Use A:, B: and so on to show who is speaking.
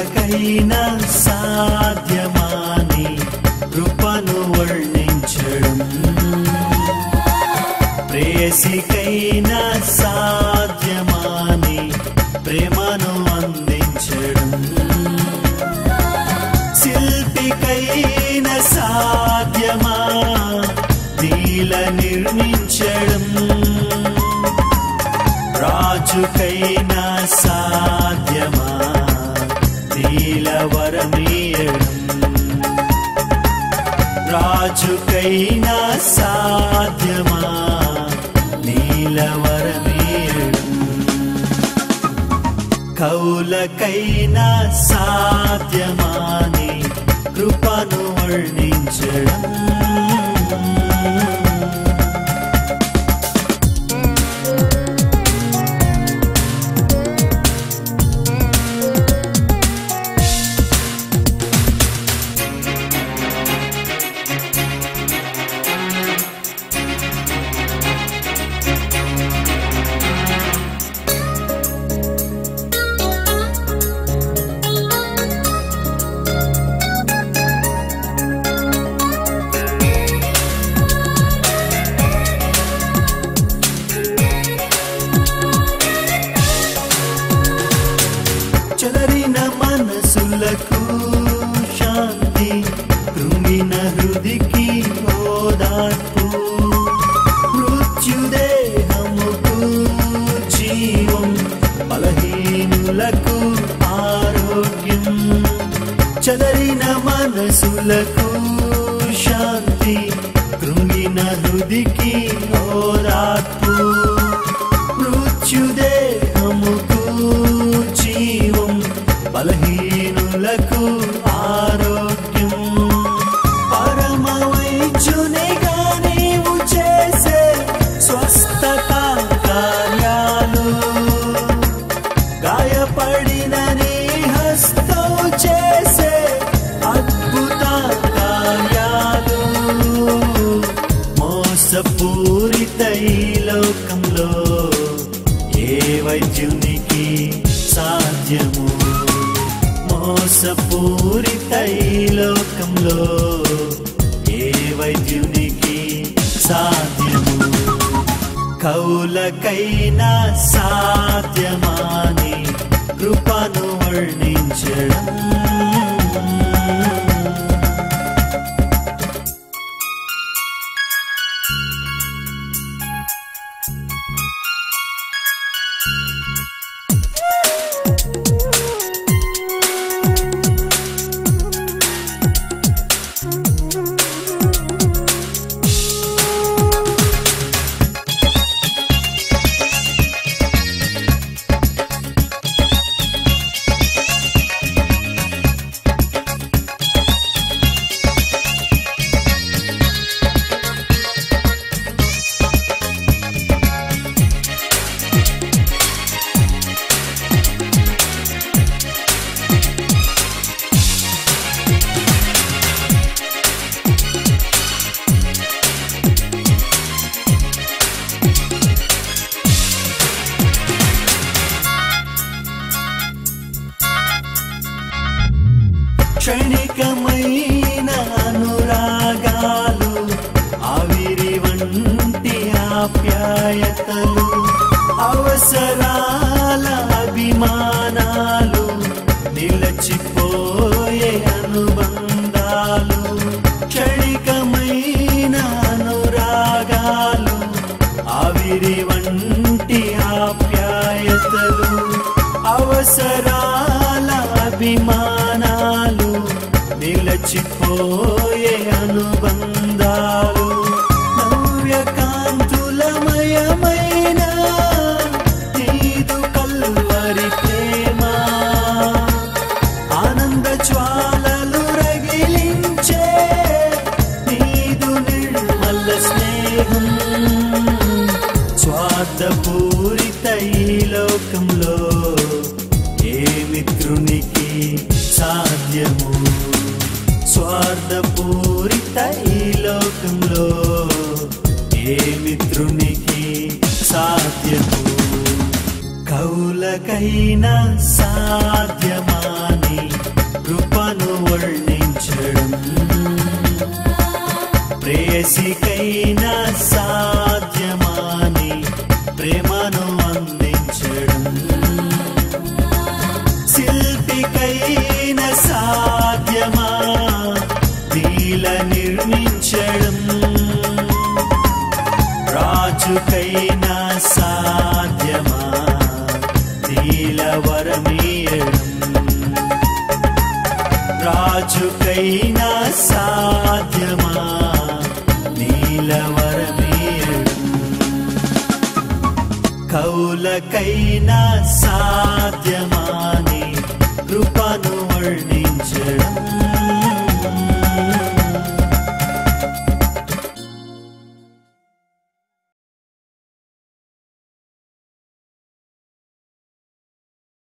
A: కౌలకైనా సాధ్యమాని కృపను వర్ణించడం ప్రేయసికైనా సాధ్యమాని ప్రేమను అందించడం శిల్పికైన సాధ్యమా నీల నిర్మించడం రాజుకైనా సాధ్యమా నీల వరమీయడం రాజుకైనా సాధ్యమా నీల వరమీయడం కౌలకైనా సాధ్యమాని కృపను వర్ణించడం చెలరిన మనసులకు శాంతి కృంగిన హృదికి ఓదార్పు మృత్యుదేహముకు జీవం బలహీనులకు ఆరోగ్యం చెలరిన మనసులకు శాంతి కృంగిన హృదికి ఓదార్పు మృత్యుదేహముకు జీవం బలహీనులకు ఆరోగ్యం పరమ వైద్యునిగా నీవు చేసే స్వస్థత కార్యాలు గాయపడిన నీ హస్తం చేసే అద్భుత కార్యాలు మోసపూరిత ఈ లోకంలో ఏ వైద్యునికి సాధ్యము మోసపూరిత ఈ లోకంలో ఏ వైద్యునికి సాధ్యము కౌలకైనా సాధ్యమాని కృపను వర్ణించడం క్షణికమైన అనురాగాలు ఆవిరి వంటి ఆప్యాయతలు అవసరాల అభిమానాలు నిలచిపోయే అనుబంధాలు క్షణికమైన అనురాగాలు ఆవిరి వంటి ఆప్యాయతలు అవసరాల అభిమానాలు నిలచిపోయే అనుబంధాలు నవ్యకాంతులమయమైన నీదు కల్వరి ప్రేమ ఆనంద జ్వాలలు రగిలించే నీదు నిర్మల స్నేహం స్వార్థపూరిత ఈ లోకంలో ఏ మిత్రునికి సాధ్యము స్వార్థపూరిత ఈ లోకంలో ఏ మిత్రునికి సాధ్యము కౌలకైనా సాధ్యమాని సృష్టికైనా సాధ్యమాని ప్రేమను అందించడం శిల్పికైన సాధ్యమా నీల నిర్మించడం రాజుకైనా సాధ్యమా నీల వరమీయడం రాజుకైనా సాధ్యమా నీల వరమీయడం కౌలకైనా సాధ్యమాని కృపను వర్ణించడం